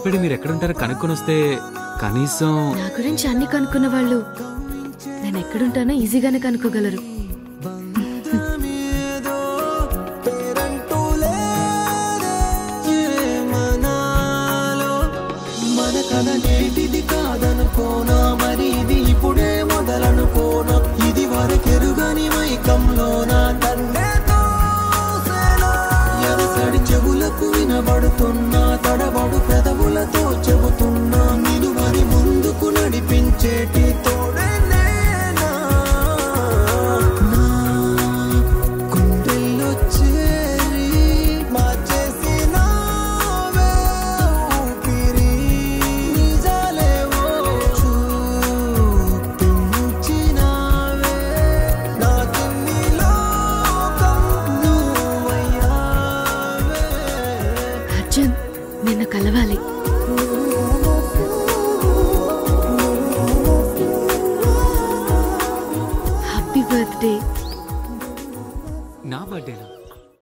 భయపడి మీరు ఎక్కడుంటారో కనుక్కొని వస్తే కనీసం నా గురించి అన్ని కనుక్కున్న వాళ్ళు నేను ఎక్కడుంటానో ఈజీగానే కనుక్కోగలరు పేరంటూ లేదే ఏమనాలో మన కథ నేటిది కాదనుకోనా మరి ఇది ఇప్పుడే మొదలనుకోనా ఇది వరకెరుగని మైకంలోన నన్నే తోసేనా ఎరసడి చెవులకు వినబడుతున్నా తడబడు పెదవులతో చెబుతున్నా నిన్ను మరి ముందుకు నడిపించేటి తోడే నేనా నా గుండెల్లో చేరి మార్చేసినావే ఊపిరి నిజాలేవో చూపించినావే నాకిన్ని లోకం నువ్వయ్యావే అర్జున్ నిన్ను కలవాలి హ్యాపీ బర్త్డే నా బర్త్డేనా